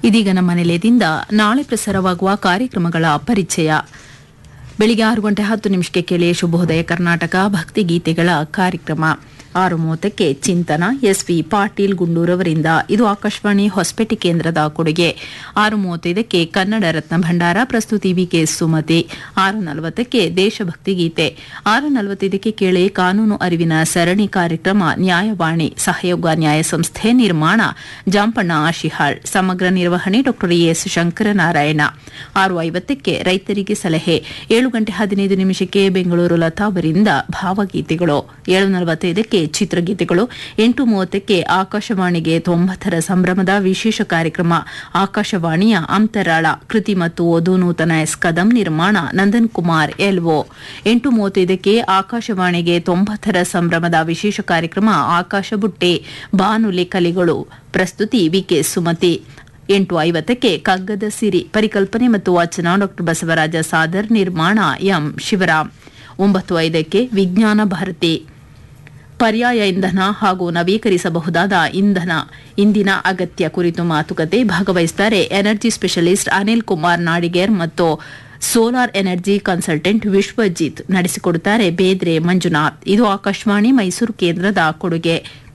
ಇದೀಗ ನಮ್ಮ ನಿಲಯದಿಂದ ನಾಳೆ ಪ್ರಸಾರವಾಗುವ ಕಾರ್ಯಕ್ರಮಗಳ ಪರಿಚಯ ಬೆಳಿಗ್ಗೆ ಆರು ಗಂಟೆ ಹತ್ತು ನಿಮಿಷಕ್ಕೆ ಕೇಳಿ ಶುಭೋದಯ ಕರ್ನಾಟಕ ಭಕ್ತಿಗೀತೆಗಳ ಕಾರ್ಯಕ್ರಮ ಆರು ಮೂವತ್ತಕ್ಕೆ ಚಿಂತನ ಎಸ್ವಿ ಪಾಟೀಲ್ ಗುಂಡೂರವರಿಂದ ಇದು ಆಕಾಶವಾಣಿ ಹೊಸಪೇಟೆ ಕೇಂದ್ರದ ಕೊಡುಗೆ ಆರು ಮೂವತ್ತೈದಕ್ಕೆ ಕನ್ನಡ ರತ್ನ ಭಂಡಾರ ಪ್ರಸ್ತುತಿ ವಿಕೆ ಸುಮತಿ ಆರು ನಲವತ್ತಕ್ಕೆ ದೇಶಭಕ್ತಿ ಗೀತೆ ಆರು ನಲವತ್ತೈದಕ್ಕೆ ಕೇಳಿ ಕಾನೂನು ಅರಿವಿನ ಸರಣಿ ಕಾರ್ಯಕ್ರಮ ನ್ಯಾಯವಾಣಿ ಸಹಯೋಗ ನ್ಯಾಯ ಸಂಸ್ಥೆ ನಿರ್ಮಾಣ ಜಾಂಪಣ್ಣ ಆಶಿಹಾಳ್ ಸಮಗ್ರ ನಿರ್ವಹಣೆ ಡಾ ಎಸ್ ಶಂಕರನಾರಾಯಣ ಆರು ಐವತ್ತಕ್ಕೆ ರೈತರಿಗೆ ಸಲಹೆ ಏಳು ಗಂಟೆ ಹದಿನೈದು ನಿಮಿಷಕ್ಕೆ ಬೆಂಗಳೂರು ಲತಾ ಅವರಿಂದ ಭಾವಗೀತೆಗಳು ಏಳು ನಲವತ್ತೈದಕ್ಕೆ ಚಿತ್ರಗೀತೆಗಳು ಎಂಟು ಮೂವತ್ತಕ್ಕೆ ಆಕಾಶವಾಣಿಗೆ ತೊಂಬತ್ತರ ಸಂಭ್ರಮದ ವಿಶೇಷ ಕಾರ್ಯಕ್ರಮ ಆಕಾಶವಾಣಿಯ ಅಂತರಾಳ ಕೃತಿ ಮತ್ತು ಓದು ನೂತನ ಎಸ್ ಕದಂ ನಿರ್ಮಾಣ ನಂದನ್ ಕುಮಾರ್ ಎಲ್ಒ ಎಂಟು ಮೂವತ್ತೈದಕ್ಕೆ ಆಕಾಶವಾಣಿಗೆ ತೊಂಬತ್ತರ ಸಂಭ್ರಮದ ವಿಶೇಷ ಕಾರ್ಯಕ್ರಮ ಆಕಾಶ ಬುಟ್ಟೆ ಬಾನುಲಿ ಕಲಿಗಳು ಪ್ರಸ್ತುತಿ ವಿಕೆ ಸುಮತಿ ಎಂಟು ಐವತ್ತಕ್ಕೆ ಕಗ್ಗದ ಸಿರಿ ಪರಿಕಲ್ಪನೆ ಮತ್ತು ವಾಚನ ಡಾ ಬಸವರಾಜ ಸಾದರ್ ನಿರ್ಮಾಣ ಎಂ ಶಿವರಾಮ್ ಒಂಬತ್ತು ಐದಕ್ಕೆ ವಿಜ್ಞಾನ ಭಾರತಿ ಪರ್ಯಾಯ ಇಂಧನ ಹಾಗೂ ನವೀಕರಿಸಬಹುದಾದ ಇಂಧನ ಇಂದಿನ ಅಗತ್ಯ ಕುರಿತು ಮಾತುಕತೆ ಭಾಗವಹಿಸುತ್ತಾರೆ ಎನರ್ಜಿ ಸ್ಪೆಷಲಿಸ್ಟ್ ಅನಿಲ್ ಕುಮಾರ್ ನಾಡಿಗೇರ್ ಮತ್ತು ಸೋಲಾರ್ ಎನರ್ಜಿ ಕನ್ಸಲ್ಟೆಂಟ್ ವಿಶ್ವಜಿತ್ ನಡೆಸಿಕೊಡುತ್ತಾರೆ ಬೇದ್ರೆ ಮಂಜುನಾಥ್ ಇದು ಆಕಾಶವಾಣಿ ಮೈಸೂರು ಕೇಂದ್ರದ ಕೊಡುಗೆ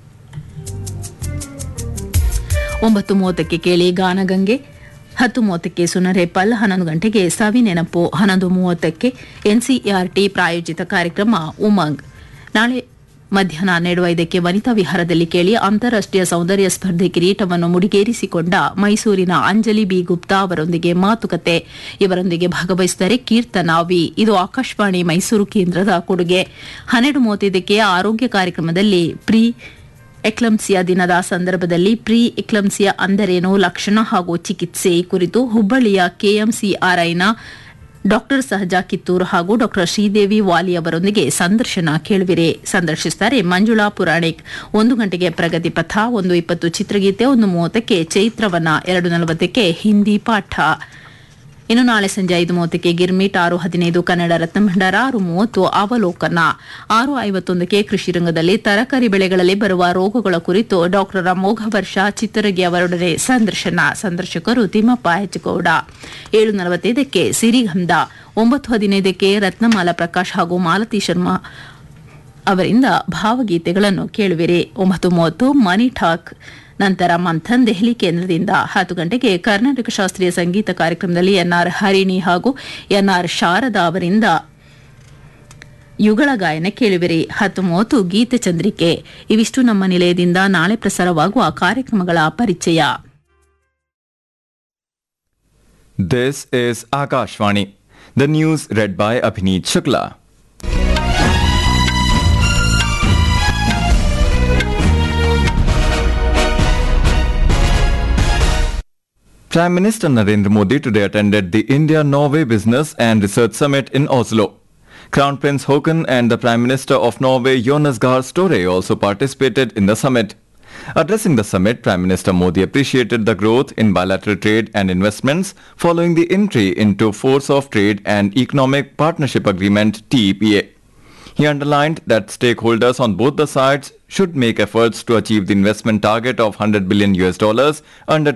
ಒಂಬತ್ತು ಮೂವತ್ತಕ್ಕೆ ಕೇಳಿ ಗಾನಗಂಗೆ ಹತ್ತು ಮೂವತ್ತಕ್ಕೆ ಸುನರೇಪಲ್ ಹನ್ನೊಂದು ಗಂಟೆಗೆ ಸವಿ ನೆನಪು ಹನ್ನೊಂದು ಮೂವತ್ತಕ್ಕೆ ಎನ್ಸಿಇಆರ್ಟಿ ಪ್ರಾಯೋಜಿತ ಕಾರ್ಯಕ್ರಮ ಉಮಂಗ್ ನಾಳೆ ಮಧ್ಯಾಹ್ನ ಹನ್ನೆರಡು ಐದಕ್ಕೆ ವನಿತಾ ವಿಹಾರದಲ್ಲಿ ಕೇಳಿ ಅಂತಾರಾಷ್ಟೀಯ ಸೌಂದರ್ಯ ಸ್ಪರ್ಧೆ ಕಿರೀಟವನ್ನು ಮುಡಿಗೇರಿಸಿಕೊಂಡ ಮೈಸೂರಿನ ಅಂಜಲಿ ಬಿ ಗುಪ್ತಾ ಅವರೊಂದಿಗೆ ಮಾತುಕತೆ ಇವರೊಂದಿಗೆ ಭಾಗವಹಿಸಿದರೆ ಕೀರ್ತನಾ ವಿ ಇದು ಆಕಾಶವಾಣಿ ಮೈಸೂರು ಕೇಂದ್ರದ ಕೊಡುಗೆ ಹನ್ನೆರಡು ಮೂವತ್ತೈದಕ್ಕೆ ಆರೋಗ್ಯ ಕಾರ್ಯಕ್ರಮದಲ್ಲಿ ಪ್ರೀ ಎಕ್ಲಂಸಿಯಾ ದಿನದ ಸಂದರ್ಭದಲ್ಲಿ ಪ್ರೀ ಎಕ್ಲಂಸಿಯಾ ಅಂದರೇನು ಲಕ್ಷಣ ಹಾಗೂ ಚಿಕಿತ್ಸೆ ಕುರಿತು ಹುಬ್ಬಳ್ಳಿಯ ಕೆಎಂಸಿಆರ್ಐನ ಡಾಕ್ಟರ್ ಸಹಜಾ ಕಿತ್ತೂರ್ ಹಾಗೂ ಡಾಕ್ಟರ್ ಶ್ರೀದೇವಿ ವಾಲಿ ಅವರೊಂದಿಗೆ ಸಂದರ್ಶನ ಕೇಳುವಿರೆ ಸಂದರ್ಶಿಸುತ್ತಾರೆ ಮಂಜುಳಾ ಪುರಾಣಿಕ್ ಒಂದು ಗಂಟೆಗೆ ಪ್ರಗತಿ ಪಥ ಒಂದು ಇಪ್ಪತ್ತು ಚಿತ್ರಗೀತೆ ಒಂದು ಮೂವತ್ತಕ್ಕೆ ಚೈತ್ರವನ ಎರಡು ನಲವತ್ತಕ್ಕೆ ಹಿಂದಿ ಪಾಠ ಇನ್ನು ನಾಳೆ ಸಂಜೆ ಐದು ಮೂವತ್ತಕ್ಕೆ ಗಿರ್ಮಿಟ್ ಆರು ಹದಿನೈದು ಕನ್ನಡ ರತ್ನ ಭಂಡಾರ ಆರು ಮೂವತ್ತು ಅವಲೋಕನ ಆರು ಐವತ್ತೊಂದಕ್ಕೆ ಕೃಷಿ ರಂಗದಲ್ಲಿ ತರಕಾರಿ ಬೆಳೆಗಳಲ್ಲಿ ಬರುವ ರೋಗಗಳ ಕುರಿತು ಡಾಕ್ಟರ್ ಅಮೋಘ ವರ್ಷ ಚಿತ್ತರಗಿ ಅವರೊಡನೆ ಸಂದರ್ಶನ ಸಂದರ್ಶಕರು ತಿಮ್ಮಪ್ಪ ಹೆಚ್ಗೌಡ ಏಳು ನಲವತ್ತೈದಕ್ಕೆ ಸಿರಿಗಂಧ ಒಂಬತ್ತು ಹದಿನೈದಕ್ಕೆ ರತ್ನಮಾಲಾ ಪ್ರಕಾಶ್ ಹಾಗೂ ಮಾಲತಿ ಶರ್ಮಾ ಅವರಿಂದ ಭಾವಗೀತೆಗಳನ್ನು ಕೇಳುವಿರಿ ಒಂಬತ್ತು ಮೂವತ್ತು ಮನಿ ಟಾಕ್ ನಂತರ ಮಂಥನ್ ದೆಹಲಿ ಕೇಂದ್ರದಿಂದ ಹತ್ತು ಗಂಟೆಗೆ ಕರ್ನಾಟಕ ಶಾಸ್ತ್ರೀಯ ಸಂಗೀತ ಕಾರ್ಯಕ್ರಮದಲ್ಲಿ ಎನ್ಆರ್ ಹರಿಣಿ ಹಾಗೂ ಎನ್ಆರ್ ಶಾರದಾ ಅವರಿಂದ ಯುಗಳ ಗಾಯನ ಕೇಳುವಿರಿ ಹತ್ತು ಮೂವತ್ತು ಗೀತೆ ಚಂದ್ರಿಕೆ ಇವಿಷ್ಟು ನಮ್ಮ ನಿಲಯದಿಂದ ನಾಳೆ ಪ್ರಸಾರವಾಗುವ ಕಾರ್ಯಕ್ರಮಗಳ ಪರಿಚಯ This is Akashvani. The news read by Abhineet Shukla. Prime Minister Narendra Modi today attended the India-Norway Business and Research Summit in Oslo. Crown Prince Haakon and the Prime Minister of Norway Jonas Gahr Støre also participated in the summit. Addressing the summit, Prime Minister Modi appreciated the growth in bilateral trade and investments following the entry into Force of Trade and Economic Partnership Agreement TEPA. He underlined that stakeholders on both the sides should make efforts to achieve the investment target of 100 billion US dollars under